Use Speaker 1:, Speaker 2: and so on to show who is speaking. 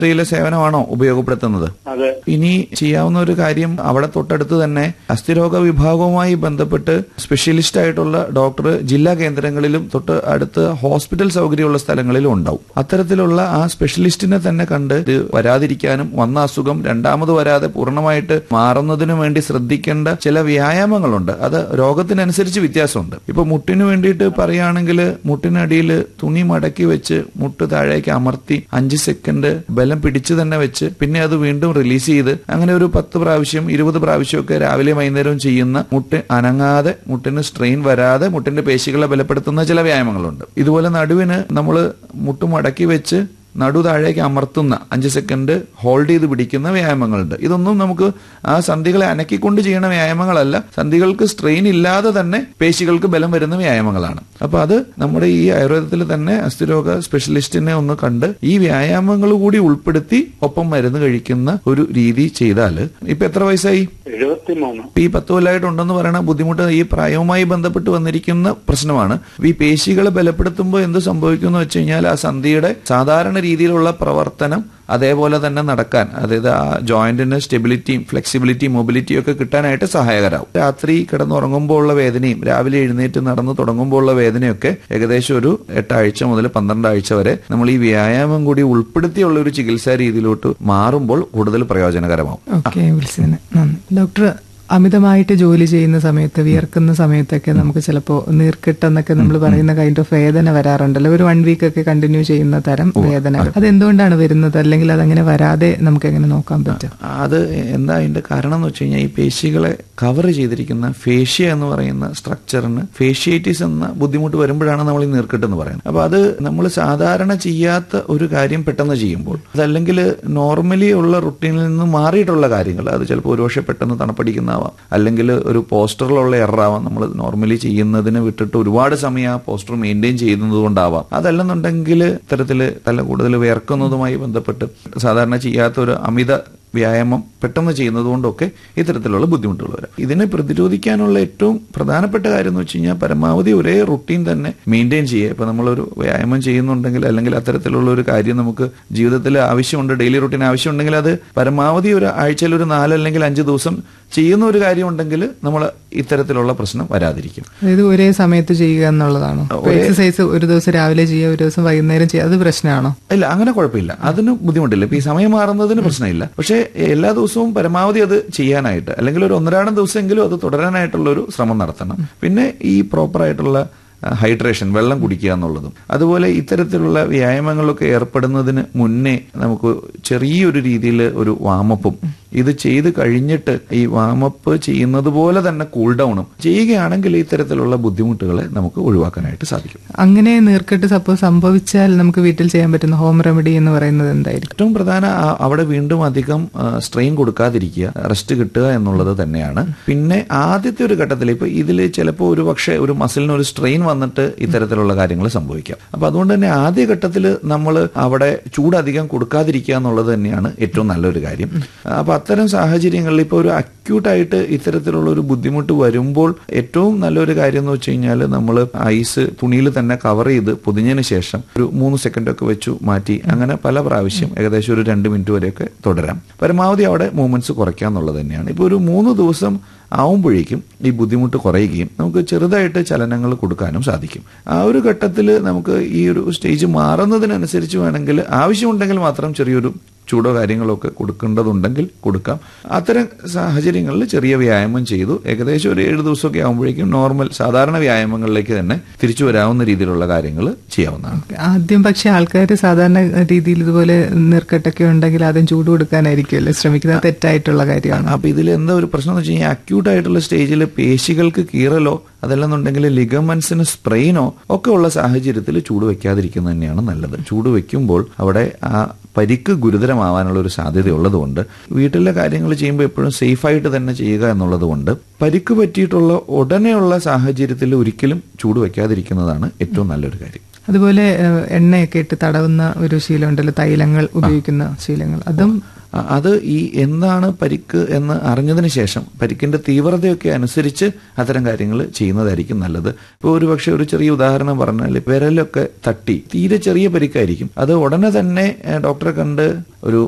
Speaker 1: ആശുപത്രിയിലെ സേവനമാണോ ഉപയോഗപ്പെടുത്തുന്നത്
Speaker 2: അതെ
Speaker 1: ഇനി ചെയ്യാവുന്ന ഒരു കാര്യം അവിടെ തൊട്ടടുത്ത് തന്നെ അസ്ഥിരോഗ വിഭാഗവുമായി ബന്ധപ്പെട്ട് സ്പെഷ്യലിസ്റ്റ് ആയിട്ടുള്ള ഡോക്ടർ ജില്ലാ കേന്ദ്രങ്ങളിലും തൊട്ട് അടുത്ത് ഹോസ്പിറ്റൽ സൗകര്യമുള്ള സ്ഥലങ്ങളിലും ഉണ്ടാവും അത്തരത്തിലുള്ള ആ സ്പെഷ്യലിസ്റ്റിനെ തന്നെ കണ്ട് ഇത് വരാതിരിക്കാനും വന്ന അസുഖം രണ്ടാമത് വരാതെ പൂർണ്ണമായിട്ട് മാറുന്നതിനു വേണ്ടി ശ്രദ്ധിക്കേണ്ട ചില വ്യായാമങ്ങളുണ്ട് അത് രോഗത്തിനനുസരിച്ച് വ്യത്യാസമുണ്ട് ഇപ്പൊ മുട്ടിന് വേണ്ടിയിട്ട് പറയുകയാണെങ്കിൽ മുട്ടിനടിയിൽ തുണി മടക്കി വെച്ച് മുട്ട് താഴേക്ക് അമർത്തി അഞ്ച് സെക്കൻഡ് ബലം പിടിച്ചു തന്നെ വെച്ച് പിന്നെ അത് വീണ്ടും റിലീസ് ചെയ്ത് അങ്ങനെ ഒരു പത്ത് പ്രാവശ്യം ഇരുപത് പ്രാവശ്യമൊക്കെ രാവിലെ വൈകുന്നേരവും ചെയ്യുന്ന മുട്ട് അനങ്ങാതെ മുട്ടിന് സ്ട്രെയിൻ വരാതെ മുട്ടിന്റെ പേശികളെ ബലപ്പെടുത്തുന്ന ചില വ്യായാമങ്ങളുണ്ട് ഇതുപോലെ നടുവിന് നമ്മൾ മുട്ട് മടക്കി വെച്ച് നടു താഴേക്ക് അമർത്തുന്ന അഞ്ച് സെക്കൻഡ് ഹോൾഡ് ചെയ്ത് പിടിക്കുന്ന വ്യായാമങ്ങളുണ്ട് ഇതൊന്നും നമുക്ക് ആ സന്ധികളെ അനക്കിക്കൊണ്ട് ചെയ്യുന്ന വ്യായാമങ്ങളല്ല സന്ധികൾക്ക് സ്ട്രെയിൻ ഇല്ലാതെ തന്നെ പേശികൾക്ക് ബലം വരുന്ന വ്യായാമങ്ങളാണ് അപ്പൊ അത് നമ്മുടെ ഈ ആയുർവേദത്തിൽ തന്നെ അസ്ഥിരോഗ സ്പെഷ്യലിസ്റ്റിനെ ഒന്ന് കണ്ട് ഈ വ്യായാമങ്ങൾ കൂടി ഉൾപ്പെടുത്തി ഒപ്പം മരുന്ന് കഴിക്കുന്ന ഒരു രീതി ചെയ്താൽ ഇപ്പൊ എത്ര വയസ്സായി
Speaker 2: എഴുപത്തിമൂന്ന്
Speaker 1: ഈ പത്ത് കൊല്ലമായിട്ടുണ്ടെന്ന് പറയുന്ന ബുദ്ധിമുട്ട് ഈ പ്രായവുമായി ബന്ധപ്പെട്ട് വന്നിരിക്കുന്ന പ്രശ്നമാണ് ഈ പേശികളെ ബലപ്പെടുത്തുമ്പോൾ എന്ത് സംഭവിക്കുന്നു വെച്ച് കഴിഞ്ഞാൽ ആ സന്ധിയുടെ സാധാരണ രീതിയിലുള്ള പ്രവർത്തനം അതേപോലെ തന്നെ നടക്കാൻ അതായത് ആ ജോയിന്റിന് സ്റ്റെബിലിറ്റിയും ഫ്ലെക്സിബിലിറ്റിയും മൊബിലിറ്റിയും ഒക്കെ കിട്ടാനായിട്ട് സഹായകരാകും രാത്രി കിടന്നുറങ്ങുമ്പോൾ ഉള്ള വേദനയും രാവിലെ എഴുന്നേറ്റ് നടന്ന് തുടങ്ങുമ്പോൾ ഉള്ള വേദനയൊക്കെ ഏകദേശം ഒരു എട്ടാഴ്ച മുതൽ പന്ത്രണ്ട് ആഴ്ച വരെ നമ്മൾ ഈ വ്യായാമം കൂടി ഉൾപ്പെടുത്തിയുള്ള ഒരു ചികിത്സാ രീതിയിലോട്ട് മാറുമ്പോൾ കൂടുതൽ പ്രയോജനകരമാവും
Speaker 3: ഓക്കെ വിളിച്ചതിന് നന്ദി ഡോക്ടർ അമിതമായിട്ട് ജോലി ചെയ്യുന്ന സമയത്ത് വിയർക്കുന്ന സമയത്തൊക്കെ നമുക്ക് ചിലപ്പോൾ നീർക്കെട്ടെന്നൊക്കെ നമ്മൾ പറയുന്ന കൈൻഡ് ഓഫ് വേദന വരാറുണ്ടല്ലോ ഒരു വൺ വീക്ക് ഒക്കെ കണ്ടിന്യൂ ചെയ്യുന്ന തരം വേദനകൾ അത് എന്തുകൊണ്ടാണ് വരുന്നത് അല്ലെങ്കിൽ അതങ്ങനെ വരാതെ നമുക്ക് എങ്ങനെ നോക്കാൻ പറ്റും
Speaker 1: അത് എന്താ അതിന്റെ കാരണം എന്ന് വെച്ച് കഴിഞ്ഞാൽ ഈ പേശികളെ കവർ ചെയ്തിരിക്കുന്ന ഫേഷ്യ എന്ന് പറയുന്ന സ്ട്രക്ചറിന് ഫേഷ്യേറ്റിസ് എന്ന ബുദ്ധിമുട്ട് വരുമ്പോഴാണ് നമ്മൾ ഈ നീർക്കെട്ട് എന്ന് പറയുന്നത് അപ്പൊ അത് നമ്മൾ സാധാരണ ചെയ്യാത്ത ഒരു കാര്യം പെട്ടെന്ന് ചെയ്യുമ്പോൾ അതല്ലെങ്കിൽ നോർമലി ഉള്ള റുട്ടീനിൽ നിന്ന് മാറിയിട്ടുള്ള കാര്യങ്ങൾ അത് ചിലപ്പോൾ ഒരുപക്ഷെ പെട്ടെന്ന് തണുപ്പടിക്കുന്നതാവാം അല്ലെങ്കിൽ ഒരു പോസ്റ്ററിലുള്ള എററാവാം നമ്മൾ നോർമലി ചെയ്യുന്നതിന് വിട്ടിട്ട് ഒരുപാട് സമയം ആ പോസ്റ്റർ മെയിൻറ്റെയിൻ ചെയ്യുന്നത് കൊണ്ടാവാം അതല്ലെന്നുണ്ടെങ്കിൽ ഇത്തരത്തിൽ തല കൂടുതൽ വിയർക്കുന്നതുമായി ബന്ധപ്പെട്ട് സാധാരണ ചെയ്യാത്ത ഒരു അമിത വ്യായാമം പെട്ടെന്ന് ചെയ്യുന്നത് കൊണ്ടൊക്കെ ഇത്തരത്തിലുള്ള ബുദ്ധിമുട്ടുകൾ വരാം ഇതിനെ പ്രതിരോധിക്കാനുള്ള ഏറ്റവും പ്രധാനപ്പെട്ട കാര്യം എന്ന് വെച്ച് കഴിഞ്ഞാൽ പരമാവധി ഒരേ റുട്ടീൻ തന്നെ മെയിൻറ്റെയിൻ ചെയ്യുക ഇപ്പൊ നമ്മളൊരു വ്യായാമം ചെയ്യുന്നുണ്ടെങ്കിൽ അല്ലെങ്കിൽ അത്തരത്തിലുള്ള ഒരു കാര്യം നമുക്ക് ജീവിതത്തിൽ ആവശ്യമുണ്ട് ഡെയിലി റുട്ടീൻ ആവശ്യമുണ്ടെങ്കിൽ അത് പരമാവധി ഒരു ആഴ്ചയിൽ ഒരു നാല് അല്ലെങ്കിൽ അഞ്ച് ദിവസം ചെയ്യുന്ന ഒരു കാര്യം ഉണ്ടെങ്കിൽ നമ്മൾ ഇത്തരത്തിലുള്ള പ്രശ്നം വരാതിരിക്കും
Speaker 3: അതായത് ഒരേ സമയത്ത് ചെയ്യുക എന്നുള്ളതാണോ എക്സസൈസ് ഒരു ദിവസം രാവിലെ ചെയ്യുക ഒരു ദിവസം വൈകുന്നേരം ചെയ്യുക അത് പ്രശ്നമാണോ
Speaker 1: ഇല്ല അങ്ങനെ കുഴപ്പമില്ല അതിന് ബുദ്ധിമുട്ടില്ല ഇപ്പൊ ഈ സമയം മാറുന്നതിന് പ്രശ്നമില്ല പക്ഷേ എല്ലാ ദിവസവും പരമാവധി അത് ചെയ്യാനായിട്ട് അല്ലെങ്കിൽ ഒരു ഒന്നരാടം ദിവസമെങ്കിലും അത് തുടരാനായിട്ടുള്ള ഒരു ശ്രമം നടത്തണം പിന്നെ ഈ പ്രോപ്പർ ആയിട്ടുള്ള ഹൈഡ്രേഷൻ വെള്ളം കുടിക്കുക എന്നുള്ളതും അതുപോലെ ഇത്തരത്തിലുള്ള വ്യായാമങ്ങളിലൊക്കെ ഏർപ്പെടുന്നതിന് മുന്നേ നമുക്ക് ചെറിയൊരു രീതിയിൽ ഒരു വാമപ്പും ഇത് ചെയ്ത് കഴിഞ്ഞിട്ട് ഈ വാമപ്പ് ചെയ്യുന്നത് പോലെ തന്നെ കൂൾ ഡൗണും ചെയ്യുകയാണെങ്കിൽ ഇത്തരത്തിലുള്ള ബുദ്ധിമുട്ടുകളെ നമുക്ക് ഒഴിവാക്കാനായിട്ട് സാധിക്കും
Speaker 3: അങ്ങനെ നീർക്കെട്ട് സപ്പോസ് സംഭവിച്ചാൽ നമുക്ക് വീട്ടിൽ ചെയ്യാൻ പറ്റുന്ന ഹോം റെമഡി എന്ന് പറയുന്നത് എന്തായിരിക്കും
Speaker 1: ഏറ്റവും പ്രധാന ആ- അവിടെ വീണ്ടും അധികം സ്ട്രെയിൻ കൊടുക്കാതിരിക്കുക റെസ്റ്റ് കിട്ടുക എന്നുള്ളത് തന്നെയാണ് പിന്നെ ആദ്യത്തെ ഒരു ഘട്ടത്തിൽ ഇപ്പൊ ഇതിൽ ചിലപ്പോൾ ഒരു പക്ഷേ ഒരു മസിലിന് ഒരു സ്ട്രെയിൻ വന്നിട്ട് ഇത്തരത്തിലുള്ള കാര്യങ്ങൾ സംഭവിക്കാം അപ്പൊ അതുകൊണ്ട് തന്നെ ആദ്യ ഘട്ടത്തിൽ നമ്മൾ അവിടെ ചൂട് അധികം കൊടുക്കാതിരിക്കുക എന്നുള്ളത് തന്നെയാണ് ഏറ്റവും നല്ലൊരു കാര്യം അപ്പൊ അത്തരം സാഹചര്യങ്ങളിൽ ഇപ്പോൾ ഒരു അക്യൂട്ടായിട്ട് ഇത്തരത്തിലുള്ള ഒരു ബുദ്ധിമുട്ട് വരുമ്പോൾ ഏറ്റവും നല്ലൊരു കാര്യം എന്ന് വെച്ച് കഴിഞ്ഞാൽ നമ്മൾ ഐസ് തുണിയിൽ തന്നെ കവർ ചെയ്ത് പൊതിഞ്ഞതിന് ശേഷം ഒരു മൂന്ന് സെക്കൻഡ് ഒക്കെ വെച്ചു മാറ്റി അങ്ങനെ പല പ്രാവശ്യം ഏകദേശം ഒരു രണ്ട് മിനിറ്റ് വരെയൊക്കെ തുടരാം പരമാവധി അവിടെ മൂവ്മെന്റ്സ് കുറയ്ക്കുക എന്നുള്ളത് തന്നെയാണ് ഇപ്പോൾ ഒരു മൂന്ന് ദിവസം ആവുമ്പോഴേക്കും ഈ ബുദ്ധിമുട്ട് കുറയുകയും നമുക്ക് ചെറുതായിട്ട് ചലനങ്ങൾ കൊടുക്കാനും സാധിക്കും ആ ഒരു ഘട്ടത്തിൽ നമുക്ക് ഈ ഒരു സ്റ്റേജ് മാറുന്നതിനനുസരിച്ച് വേണമെങ്കിൽ ആവശ്യമുണ്ടെങ്കിൽ മാത്രം ചെറിയൊരു ചൂടോ കാര്യങ്ങളോ ഒക്കെ കൊടുക്കേണ്ടതുണ്ടെങ്കിൽ കൊടുക്കാം അത്തരം സാഹചര്യങ്ങളിൽ ചെറിയ വ്യായാമം ചെയ്തു ഏകദേശം ഒരു ഏഴ് ദിവസമൊക്കെ ആകുമ്പോഴേക്കും നോർമൽ സാധാരണ വ്യായാമങ്ങളിലേക്ക് തന്നെ തിരിച്ചു വരാവുന്ന രീതിയിലുള്ള കാര്യങ്ങൾ ചെയ്യാവുന്നതാണ്
Speaker 3: ആദ്യം പക്ഷെ ആൾക്കാർ സാധാരണ രീതിയിൽ ഇതുപോലെ നീർക്കെട്ടൊക്കെ ഉണ്ടെങ്കിൽ ആദ്യം ചൂട് കൊടുക്കാനായിരിക്കുമല്ലോ ശ്രമിക്കുന്നത് തെറ്റായിട്ടുള്ള കാര്യമാണ്
Speaker 1: അപ്പൊ ഇതിൽ എന്താ ഒരു പ്രശ്നം എന്ന് വെച്ച് കഴിഞ്ഞാൽ അക്യൂട്ട് ആയിട്ടുള്ള സ്റ്റേജിൽ പേശികൾക്ക് കീറലോ അതല്ലെന്നുണ്ടെങ്കിൽ ലിഗമെന്റ്സിന് സ്പ്രെയിനോ ഒക്കെ ഉള്ള സാഹചര്യത്തിൽ ചൂട് വെക്കാതിരിക്കുന്നത് തന്നെയാണ് നല്ലത് ചൂട് വെക്കുമ്പോൾ അവിടെ ആ പരിക്ക് ഗുരുതരമാവാനുള്ള ഒരു സാധ്യത ഉള്ളതുകൊണ്ട് വീട്ടിലെ കാര്യങ്ങൾ ചെയ്യുമ്പോൾ എപ്പോഴും സേഫായിട്ട് തന്നെ ചെയ്യുക എന്നുള്ളത് കൊണ്ട് പരിക്ക് പറ്റിയിട്ടുള്ള ഉടനെയുള്ള സാഹചര്യത്തിൽ ഒരിക്കലും ചൂട് വെക്കാതിരിക്കുന്നതാണ് ഏറ്റവും നല്ലൊരു കാര്യം
Speaker 3: അതുപോലെ ഏഹ്, എണ്ണയൊക്കെ ഇട്ട് തടവുന്ന ഒരു ശീലം ഉണ്ടല്ലോ തൈലങ്ങൾ ഉപയോഗിക്കുന്ന ശീലങ്ങൾ അതും
Speaker 1: അ- അത് ഈ എന്താണ് പരിക്ക് എന്ന് അറിഞ്ഞതിന് ശേഷം പരിക്കിന്റെ തീവ്രതയൊക്കെ അനുസരിച്ച് അത്തരം കാര്യങ്ങൾ ചെയ്യുന്നതായിരിക്കും നല്ലത് ഇപ്പോൾ ഒരു പക്ഷേ ഒരു ചെറിയ ഉദാഹരണം പറഞ്ഞാൽ വിരലൊക്കെ തട്ടി തീരെ ചെറിയ പരിക്കായിരിക്കും അത് ഉടനെ തന്നെ ഏഹ്, ഡോക്ടറെ കണ്ട് ഒരു